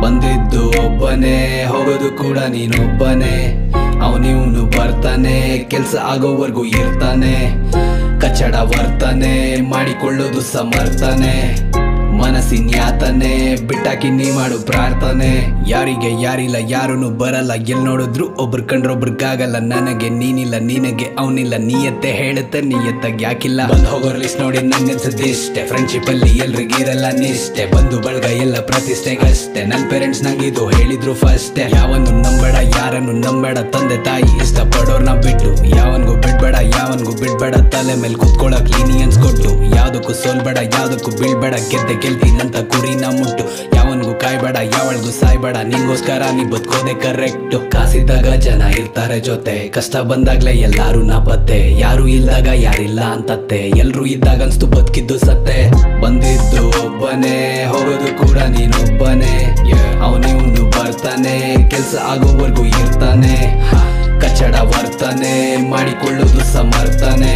ಬಂದಿದ್ದು ಒಬ್ಬನೇ ಹೋಗೋದು ಕೂಡ ನೀನೊಬ್ಬನೇ ಅವನಿವನು ಬರ್ತಾನೆ ಕೆಲ್ಸ ಆಗೋವರೆಗೂ ಇರ್ತಾನೆ ಕಚ್ಚಡ ವರ್ತನೆ ಮಾಡಿಕೊಳ್ಳೋದು ಸಮರ್ಥನೆ ಮನಸ್ಸಿನ ಯಾತನೆ ಬಿಟ್ಟಾಕಿ ನೀ ಮಾಡು ಪ್ರಾರ್ಥನೆ ಯಾರಿಗೆ ಯಾರಿಲ್ಲ ಯಾರನ್ನು ಬರಲ್ಲ ಎಲ್ ನೋಡಿದ್ರು ಒಬ್ರು ಕಂಡ್ರೊಬ್ರಿಗಾಗಲ್ಲ ನನಗೆ ನೀನಿಲ್ಲ ನಿನಗೆ ಅವನಿಲ್ಲ ನೀಯತ್ತೆ ಹೇಳುತ್ತೆ ನೀಯತ್ತಾಗ ಯಾಕಿಲ್ಲ ಬಂದ್ ಹೋಗೋ ಲಿಸ್ಟ್ ನೋಡಿ ನಂಗನ್ಸದಿಷ್ಟೆ ಫ್ರೆಂಡ್ಶಿಪ್ ಅಲ್ಲಿ ಎಲ್ರಿಗಿರಲ್ಲ ನಿಷ್ಠೆ ಬಂದು ಬಳಗ ಎಲ್ಲ ಪ್ರತಿಷ್ಠೆಗಷ್ಟೇ ನನ್ ಪೇರೆಂಟ್ಸ್ ನಂಗಿದು ಹೇಳಿದ್ರು ಫಸ್ಟ್ ಯಾವನು ನಂಬೇಡ ಯಾರನ್ನು ನಂಬೇಡ ತಂದೆ ತಾಯಿ ಇಷ್ಟ ಪಡೋರ್ನ ಬಿಟ್ಟು ಯಾವನ್ಗೂ ಬಿಡ್ಬೇಡ ಯಾವನ್ಗೂ ಬಿಡ್ಬೇಡ ತಲೆ ಮೇಲೆ ಕುತ್ಕೊಳಕ್ ಲೀನಿಯನ್ಸ್ ಕೊಟ್ಟು ಯಾವ್ದಕ್ಕೂ ಸೋಲ್ಬೇಡ ಯಾವ್ದಕ್ಕೂ ಬೀಳ್ಬೇಡ ಗೆದ್ದೆ ಗೆಲ್ತೀನಂತ ಕುರಿನ ಮುಟ್ಟು ಯಾವನ್ಗೂ ಕಾಯ್ಬೇಡ ಯಾವಳ್ಗೂ ಸಾಯ್ಬೇಡ ನಿಂಗೋಸ್ಕರ ನೀ ಬದುಕೋದೆ ಕರೆಕ್ಟ್ ಕಾಸಿದ್ದಾಗ ಜನ ಇರ್ತಾರೆ ಜೊತೆ ಕಷ್ಟ ಬಂದಾಗ್ಲೇ ಎಲ್ಲಾರು ನಾಪತ್ತೆ ಯಾರು ಇಲ್ದಾಗ ಯಾರಿಲ್ಲ ಅಂತತ್ತೆ ಎಲ್ರು ಇದ್ದಾಗ ಅನ್ಸ್ತು ಬದುಕಿದ್ದು ಸತ್ತೆ ಬಂದಿದ್ದು ಒಬ್ಬನೇ ಹೋಗೋದು ಕೂಡ ನೀನೊಬ್ಬನೇ ಅವನಿವನು ಬರ್ತಾನೆ ಕೆಲ್ಸ ಆಗೋವರೆಗೂ ಇರ್ತಾನೆ ಕಚ್ಚಡ ವರ್ತನೆ ಮಾಡಿಕೊಳ್ಳೋದು ಸಮರ್ಥನೆ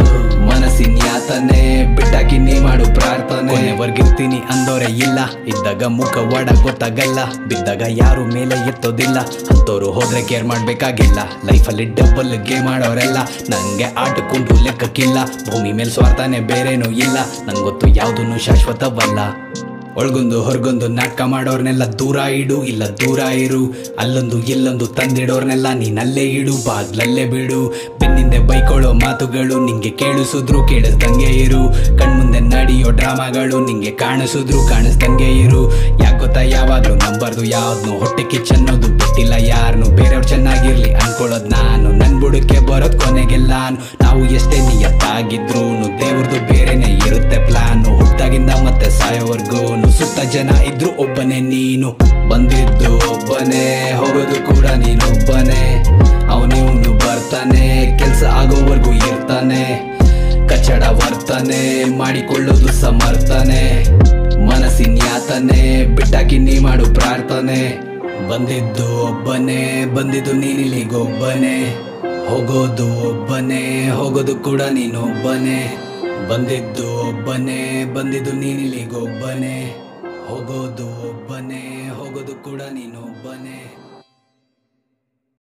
ಮನಸ್ಸಿನ ಯಾತನೆ ಬಿಟ್ಟಾಕಿ ನೀ ಮಾಡು ಪ್ರಾರ್ಥನೆ ಕೊನೆವರ್ಗಿರ್ತೀನಿ ಅಂದೋರೆ ಇಲ್ಲ ಇದ್ದಾಗ ಮುಖ ಒಡ ಗೊತ್ತಾಗಲ್ಲ ಬಿದ್ದಾಗ ಯಾರು ಮೇಲೆ ಎತ್ತೋದಿಲ್ಲ ಅಂತೋರು ಹೋದ್ರೆ ಕೇರ್ ಮಾಡ್ಬೇಕಾಗಿಲ್ಲ ಲೈಫಲ್ಲಿ ಡಬಲ್ ಗೇಮ್ ಆಡೋರೆಲ್ಲ ನಂಗೆ ಆಟಕ್ಕುಂಟು ಲೆಕ್ಕಕ್ಕಿಲ್ಲ ಭೂಮಿ ಮೇಲೆ ಸ್ವಾರ್ಥನೆ ಬೇರೇನೂ ಇಲ್ಲ ನಂಗೊತ್ತು ಯಾವುದೂ ಶಾಶ್ವತವಲ್ಲ ಒಳಗೊಂದು ಹೊರಗೊಂದು ನಾಟಕ ಮಾಡೋರ್ನೆಲ್ಲ ದೂರ ಇಡು ಇಲ್ಲ ದೂರ ಇರು ಅಲ್ಲೊಂದು ಇಲ್ಲೊಂದು ತಂದಿಡೋರ್ನೆಲ್ಲ ನೀನಲ್ಲೇ ಇಡು ಬಾಗ್ಲಲ್ಲೇ ಬಿಡು ಬೆನ್ನಿಂದೆ ಬೈಕೊಳ್ಳೋ ಮಾತುಗಳು ನಿಂಗೆ ಕೇಳಿಸಿದ್ರು ಕೇಳಿಸ್ದಂಗೆ ಇರು ಕಣ್ಮುಂದೆ ನಡೆಯೋ ಡ್ರಾಮಾಗಳು ನಿಂಗೆ ಕಾಣಿಸಿದ್ರು ಕಾಣಿಸ್ದಂಗೆ ಇರು ಯಾಕೊತ್ತಾ ಯಾವಾಗ್ಲೂ ನಂಬರ್ದು ಯಾವ್ದು ಹೊಟ್ಟೆ ಕಿಚ್ಚನ್ನೋದು ಬಿಟ್ಟಿಲ್ಲ ಯಾರನ್ನು ಬೇರೆಯವ್ರು ಚೆನ್ನಾಗಿರ್ಲಿ ಅನ್ಕೊಳ್ಳೋದ್ ನಾನು ನನ್ ಬುಡಕ್ಕೆ ಬರೋದ್ ಕೊನೆಗೆಲ್ಲಾನು ನಾವು ಎಷ್ಟೇ ನಿಯತ್ತಾಗಿದ್ರು ದೇವ್ರದ್ದು ಬೇರೆನೆ ಇರುತ್ತೆ ಪ್ಲಾನು ಹುಟ್ಟಾಗಿಂದ ಮತ್ತೆ ಸಾಯೋವರ್ಗು ಸುತ್ತ ಜನ ಇದ್ರು ಒಬ್ಬನೇ ನೀನು ಬಂದಿದ್ದು ಒಬ್ಬನೇ ಹೋಗೋದು ಕೂಡ ನೀನೊಬ್ಬನೇ ಅವನಿವನು ಬರ್ತಾನೆ ಕೆಲ್ಸ ಆಗೋವರೆಗೂ ಇರ್ತಾನೆ ಕಚ್ಚಡ ವರ್ತನೆ ಮಾಡಿಕೊಳ್ಳೋದು ಸಮರ್ಥನೆ ಮನಸ್ಸಿನ ಯಾತನೆ ಬಿಟ್ಟಾಕಿ ನೀ ಮಾಡು ಪ್ರಾರ್ಥನೆ ಬಂದಿದ್ದು ಒಬ್ಬನೇ ಬಂದಿದ್ದು ನೀನಿಲ್ಲಿಗೊಬ್ಬನೇ ಹೋಗೋದು ಒಬ್ಬನೇ ಹೋಗೋದು ಕೂಡ ನೀನೊಬ್ಬನೇ ಬಂದಿದ್ದು ಒಬ್ಬನೇ ಬಂದಿದ್ದು ನೀನಿಲ್ಲಿಗೊಬ್ಬನೇ ಹೋಗೋದು ಒಬ್ಬನೇ ಹೋಗೋದು ಕೂಡ ನೀನೊಬ್ಬನೇ